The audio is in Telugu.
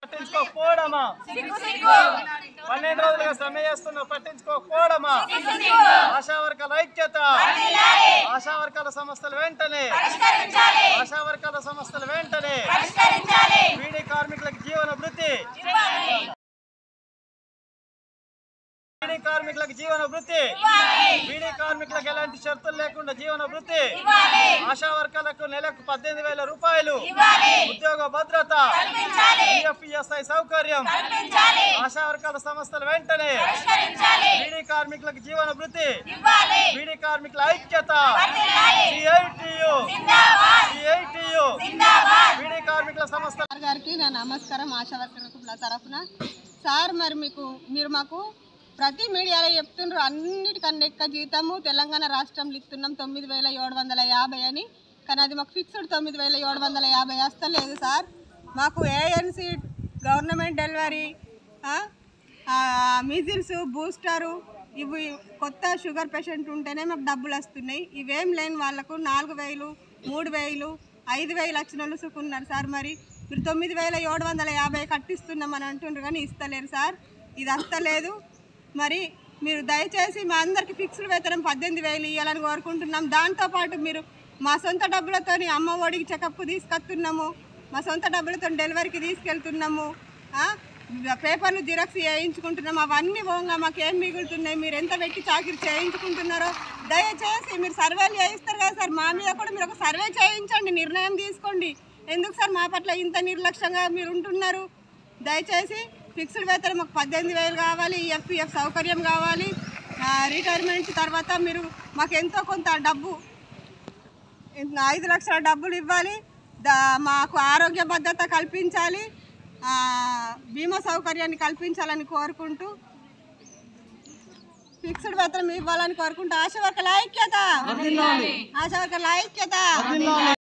పట్టించుకోకపోవడమా పన్నెండు రోజులుగా సమ్మె చేస్తున్నా పట్టించుకోకపోవడమా ఆశా వర్గాల ఐక్యత ఆశా వర్గాల సమస్యలు వెంటనే ఆశా వర్గాల సమస్యలు వెంటనే బీడీ కార్మికులకు జీవన వృత్తి బీడీ కార్మికులకు జీవన వృత్తి బీడీ కార్మికులకు ఎలాంటి షరతులు లేకుండా జీవన వృత్తి ఆశా వర్గాలకు నెలకు పద్దెనిమిది వేల రూపాయలు ఉద్యోగ భద్రత ఈఎఫ్ఈఎస్ఐ సౌకర్యం ఆశా వర్గాల సమస్యలు వెంటనే బీడీ కార్మికులకు జీవన వృత్తి బీడీ కార్మికుల ఐక్యత సిఐటియు సిఐటియు బీడీ కార్మికుల సమస్యలు సార్ గారికి నా నమస్కారం ఆశా వర్కర్లకు నా తరఫున సార్ మరి మీకు మీరు మాకు ప్రతి మీడియాలో చెప్తుండ్రు అన్నిటికన్నా ఎక్కువ జీతము తెలంగాణ రాష్ట్రంలో ఇస్తున్నాం తొమ్మిది వేల ఏడు వందల యాభై అని కానీ అది మాకు ఫిక్స్డ్ తొమ్మిది వేల ఏడు వందల యాభై వస్తలేదు సార్ మాకు ANC government delivery measles booster ఇవి కొత్త షుగర్ పేషెంట్ ఉంటేనే మాకు డబ్బులు వస్తున్నాయి ఇవేం లేని వాళ్ళకు నాలుగు వేలు మూడు వేలు ఐదు వేలు వచ్చిన వాళ్ళు సుకున్నారు సార్ మరి మీరు తొమ్మిది వేల ఏడు వందల యాభై కట్టిస్తున్నామని అంటుండ్రు కానీ ఇస్తలేరు సార్ ఇది వస్తలేదు మరి మీరు దయచేసి మా అందరికి ఫిక్స్డ్ వేతనం పద్దెనిమిది వేలు ఇవ్వాలని కోరుకుంటున్నాం దాంతోపాటు మీరు మా సొంత డబ్బులతోని అమ్మ ఒడికి చెకప్కు తీసుకొస్తున్నాము మా సొంత డబ్బులతో డెలివరీకి తీసుకెళ్తున్నాము ఆ? పేపర్లు జిరాక్స్ చేయించుకుంటున్నాం అవన్నీ పోగా మాకు ఏం మిగులుతున్నాయి మీరు ఎంత పెట్టి చాకరీ చేయించుకుంటున్నారో దయచేసి మీరు సర్వేలు చేయిస్తారు కదా సార్ మా మీద కూడా మీరు ఒక సర్వే చేయించండి నిర్ణయం తీసుకోండి ఎందుకు సార్ మా పట్ల ఇంత నిర్లక్ష్యంగా మీరు ఉంటున్నారు దయచేసి ఫిక్స్డ్ వేతనం మాకు పద్దెనిమిది వేలు కావాలి ఎఫ్పిఎఫ్ సౌకర్యం కావాలి ఆ, రిటైర్మెంట్ తర్వాత మీరు మాకు ఎంతో కొంత డబ్బు ఇంత ఐదు లక్షల డబ్బులు ఇవ్వాలి దా మాకు ఆరోగ్య భద్రత కల్పించాలి ఆ, బీమా సౌకర్యాన్ని కల్పించాలని కోరుకుంటూ ఫిక్స్డ్ వేతనం ఇవ్వాలని కోరుకుంటూ ఆశ వర్కల ఐక్యత ఆశ వర్కల ఐక్యత